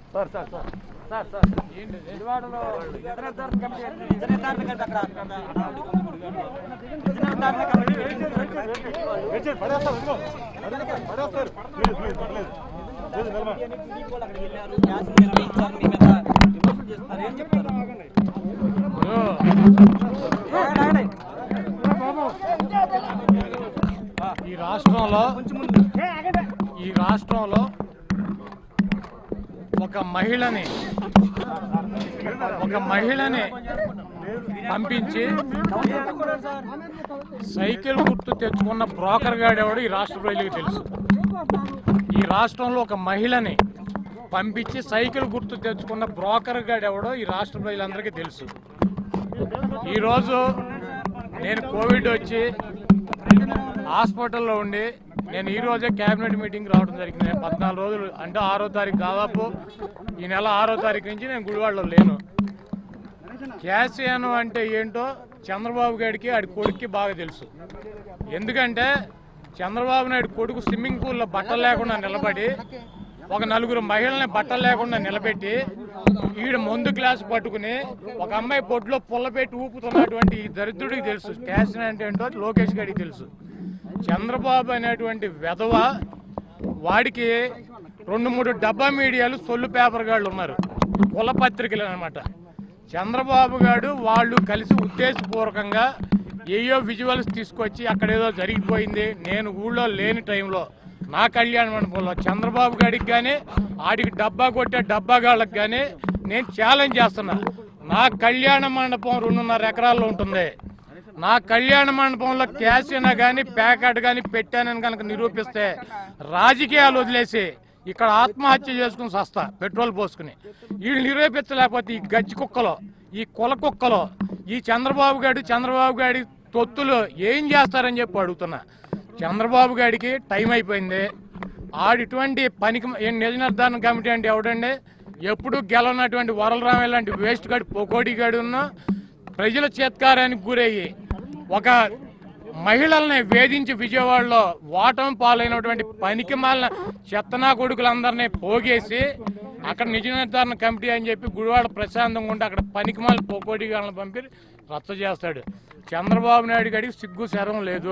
Sir sir sir sir sir విజయవాడలో ఇతర నిర్ధారణ కమిటీ ఇతర నిర్ధారణ కమిటీ అక్కడ అక్కడ ఇతర నిర్ధారణ కమిటీ టీడీపీ వాళ్ళు అక్కడికి వెళ్ళారు గ్యాస్ నిర్వహించారు మీ మీద విమర్శలు చేస్తున్నారు ఏం చెప్తారు ఆగండి, ఆగండి. ఈ రాష్ట్రంలో ఈ రాష్ట్రంలో ఒక మహిళని ఒక మహిళని పంపించి సైకిల్ గుర్తు తెచ్చుకున్న బ్రోకర్ గాడు ఎవడో ఈ రాష్ట్ర ప్రజలకు తెలుసు ఈ రాష్ట్రంలో ఒక మహిళని పంపించి సైకిల్ గుర్తు తెచ్చుకున్న బ్రోకర్ గాడు ఎవడో ఈ రాష్ట్ర ప్రజలందరికీ తెలుసు ఈరోజు నేను కోవిడ్ వచ్చి హాస్పిటల్లో ఉండి నేను ఈ రోజే కేబినెట్ మీటింగ్ రావడం జరిగింది నేను పద్నాలుగు రోజులు అంటే ఆరో తారీఖు దాదాపు ఈ నెల ఆరో తారీఖు నుంచి నేను గుడివాడలో లేను క్యాసియాను అంటే ఏంటో చంద్రబాబు గారికి ఆడి కొడుక్కి బాగా తెలుసు ఎందుకంటే చంద్రబాబు నాయుడు కొడుకు స్విమ్మింగ్ పూల్లో బట్టలు లేకుండా నిలబడి ఒక నలుగురు మహిళల్ని బట్టలు లేకుండా నిలబెట్టి ఈడ ముందు గ్లాస్ పట్టుకుని ఒక అమ్మాయి పొట్టులో పుల్ల పెట్టి ఊపుతున్నటువంటి ఈ దరిద్రుడికి తెలుసు క్యాసిన్ అంటే ఏంటో లోకేష్ గారికి తెలుసు చంద్రబాబు అనేటువంటి వెధవ వాడికి రెండు మూడు డబ్బా మీడియాలు సొల్లు పేపర్ గాళ్ళు ఉన్నారు కుల పత్రికలు అనమాట చంద్రబాబు గారు వాళ్ళు కలిసి ఉద్దేశపూర్వకంగా ఏయో విజువల్స్ తీసుకొచ్చి అక్కడ ఏదో జరిగిపోయింది నేను ఊళ్ళో లేని టైంలో నా కళ్యాణ మండపంలో చంద్రబాబు గారికి కానీ ఆడికి డబ్బా కొట్టే డబ్బాగాళ్ళకి కానీ నేను ఛాలెంజ్ చేస్తున్నా నా కళ్యాణ మండపం రెండున్నర ఎకరాల్లో ఉంటుంది నా కళ్యాణ మండపంలో క్యాసినా కానీ ప్యాకెట్ కానీ పెట్టానని కనుక నిరూపిస్తే రాజకీయాలు వదిలేసి ఇక్కడ ఆత్మహత్య చేసుకుని సస్తా పెట్రోల్ పోసుకుని వీళ్ళు నిరూపించలేకపోతే ఈ గజ్జి కుక్కలో ఈ కుల కుక్కలో ఈ చంద్రబాబు గారు చంద్రబాబు గారి తొత్తులు ఏం చేస్తారని చెప్పి అడుగుతున్నా చంద్రబాబు గారికి టైం అయిపోయింది ఆడిటువంటి పనికి ఏం నిజ నిర్ధారణ కమిటీ అంటే ఎవడండి ఎప్పుడు గెలవనటువంటి వరలరామయ్య లాంటి వేస్ట్ గాడి పొకోడి గాడి ఉన్న ప్రజల చేత్కారానికి గురయ్యి ఒక మహిళల్ని వేధించి విజయవాడలో ఓటమి పాలైనటువంటి పనికి మాలిన చెత్తనా కొడుకులందరినీ పోగేసి అక్కడ నిజ నిర్ధారణ కమిటీ అని చెప్పి గుడివాడ ప్రశాంతంగా ఉండి అక్కడ పనికి మాలిన పోకోడి గాళ్ళని పంపి రచ్చ చేస్తాడు చంద్రబాబు నాయుడు గడికి సిగ్గు శరం లేదు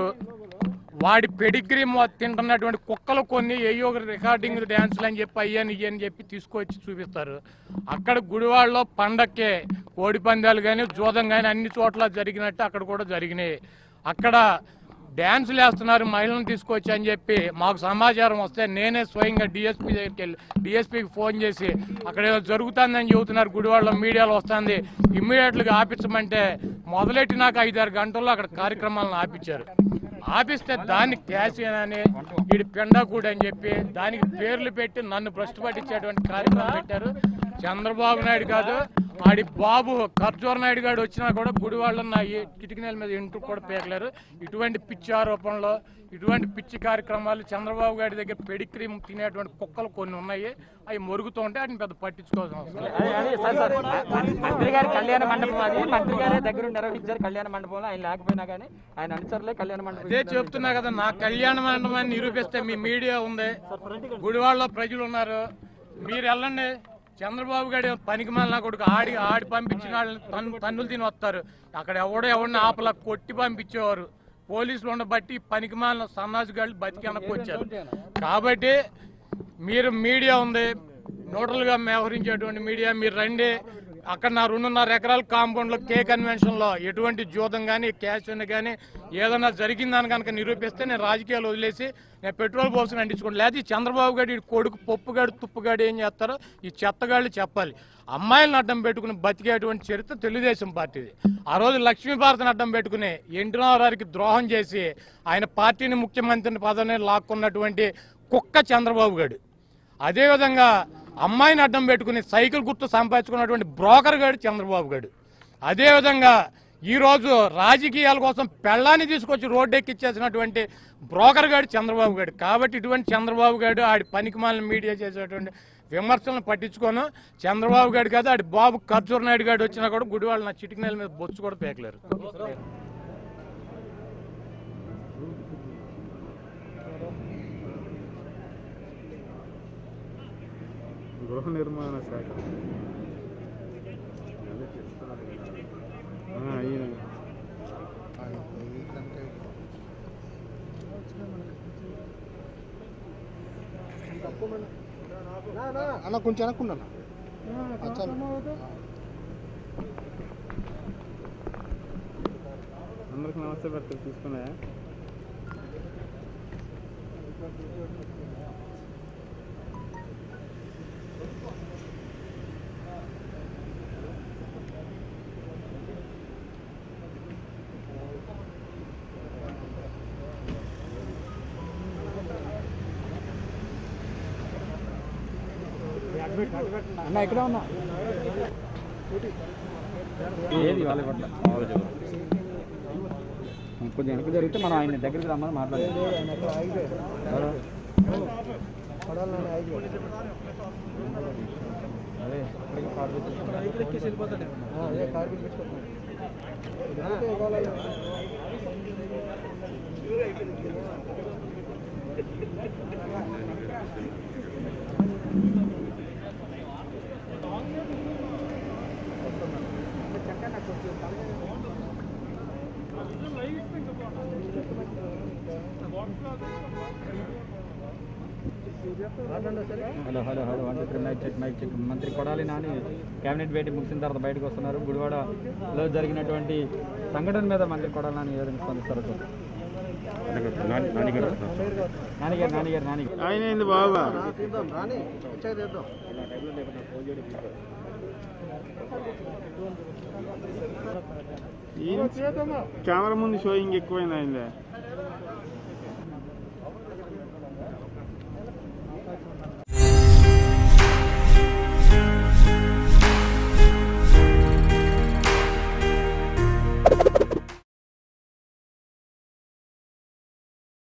వాడి పెడిగ్రీ తింటున్నటువంటి కుక్కలు కొన్ని ఏయో ఒక రికార్డింగ్ డ్యాన్సులు అని చెప్పి అయ్యని ఇయ్యి అని చెప్పి తీసుకొచ్చి చూపిస్తారు అక్కడ గుడివాడలో పండక్కే కోడి పందాలు కానీ జూదం కానీ అన్ని చోట్ల జరిగినట్టు అక్కడ కూడా జరిగినాయి అక్కడ డ్యాన్సులు వేస్తున్నారు మహిళలను తీసుకొచ్చి అని చెప్పి మాకు సమాచారం వస్తే నేనే స్వయంగా డిఎస్పీ దగ్గరికి వెళ్ళి డిఎస్పీకి ఫోన్ చేసి అక్కడ ఏదో జరుగుతుందని చెబుతున్నారు గుడివాడలో మీడియాలో వస్తుంది ఇమ్మీడియట్గా ఆపించమంటే మొదలెట్టి నాకు ఐదారు గంటల్లో అక్కడ కార్యక్రమాలను ఆపించారు ఆపిస్తే దాన్ని క్యాషియన్ అని వీడి పెండాకూడి అని చెప్పి దానికి పేర్లు పెట్టి నన్ను భ్రష్టు పట్టించేటువంటి కార్యక్రమం పెట్టారు చంద్రబాబు నాయుడు కాదు ఆడి బాబు ఖర్జూర నాయుడు గారు వచ్చినా కూడా గుడివాళ్ళ నా ఈ కిటికీల మీద ఇంటూ కూడా పేకలేరు ఇటువంటి పిచ్చి ఆరోపణలు ఇటువంటి పిచ్చి కార్యక్రమాలు చంద్రబాబు గారి దగ్గర పెడిక్రీమ్ తినేటువంటి కుక్కలు కొన్ని ఉన్నాయి అవి మొరుగుతూ ఉంటే వాటిని పెద్ద పట్టించుకోవాల్సిన అవసరం లేదు. అది- అది సార్ సార్ మంత్రి గారి కళ్యాణ మండపం అది మంత్రి గారే దగ్గర నిర్వహించారు కళ్యాణ మండపంలో ఆయన లేకపోయినా కానీ ఆయన అనుచరులే కళ్యాణ మండపం అదే చెప్తున్నా కదా నా కళ్యాణ మండపాన్ని నిరూపిస్తే మీ మీడియా ఉంది గుడివాడలో ప్రజలు ఉన్నారు మీరు వెళ్ళండి చంద్రబాబు గారి పనికి నా కొడుకు ఆడి ఆడి పంపించిన వాళ్ళని తన్ను తన్నులు తిని వస్తారు అక్కడ ఎవడో ఎవరిని ఆపలా కొట్టి పంపించేవారు పోలీసులు ఉండబట్టి పనికి మాలిన సన్నాసి గాళ్ళు బతికి వెనక్కి వచ్చారు కాబట్టి మీరు మీడియా ఉంది న్యూట్రల్గా వ్యవహరించేటువంటి మీడియా మీరు రండి అక్కడ నా రెండున్నర ఎకరాల కాంపౌండ్లో కే కన్వెన్షన్లో ఎటువంటి జూదం కానీ క్యాష్ కానీ ఏదైనా జరిగిందని కనుక నిరూపిస్తే నేను రాజకీయాలు వదిలేసి నేను పెట్రోల్ పోసుకుని అంటించుకోండి లేదా ఈ చంద్రబాబు గారి ఈ కొడుకు పప్పుగాడు తుప్పుగాడు ఏం చేస్తారో ఈ చెత్తగాళ్ళు చెప్పాలి అమ్మాయిలను అడ్డం పెట్టుకుని బతికేటువంటి చరిత్ర తెలుగుదేశం పార్టీది ఆ రోజు లక్ష్మీభారతిని అడ్డం పెట్టుకుని ఎన్టీ రామారావుకి ద్రోహం చేసి ఆయన పార్టీని ముఖ్యమంత్రిని పదవిని లాక్కున్నటువంటి కుక్క చంద్రబాబు గారు అదేవిధంగా అమ్మాయిని అడ్డం పెట్టుకుని సైకిల్ గుర్తు సంపాదించుకున్నటువంటి బ్రోకర్ గాడు చంద్రబాబు గారు అదేవిధంగా ఈరోజు రాజకీయాల కోసం పెళ్ళాన్ని తీసుకొచ్చి రోడ్డు ఎక్కిచ్చేసినటువంటి బ్రోకర్ గాడు చంద్రబాబు గారు కాబట్టి ఇటువంటి చంద్రబాబు గారు ఆడి పనికిమాలిన మీడియా చేసేటువంటి విమర్శలను పట్టించుకోను చంద్రబాబు గారు కాదు ఆడి బాబు ఖర్జూర్ నాయుడు గారు వచ్చినా కూడా గుడివాళ్ళు నా చిటికినేల మీద బొచ్చు కూడా పేకలేరు గృహ నిర్మాణ శాఖ ఆ, ఈయన అన్న కొంచెం వెనక్కున్నా అందరికి నమస్తే పెడతారు తీసుకున్నాయా అన్న ఇక్కడ ఉన్నా ఏది వాళ్ళ పట్ల కొంచెం వెనక్కి జరిగితే మనం ఆయన దగ్గరికి రమ్మని మాట్లాడాలి అదే ఇక్కడికి car hello hello hello one two three mike check mike check మంత్రి కొడాలి నాని కేబినెట్ భేటీ ముగిసిన తర్వాత బయటకు వస్తున్నారు గుడివాడలో జరిగినటువంటి సంఘటన మీద మంత్రి కొడాలి నాని ఏ విధంగా స్పందిస్తారో చూద్దాం. నానిగారు నానిగారు నానిగారు ఆయన ఏంది బాబా రాని వచ్చాక తీద్దాం ఈయన కెమెరా ముందు షోయింగ్ ఎక్కువైంది అయిందే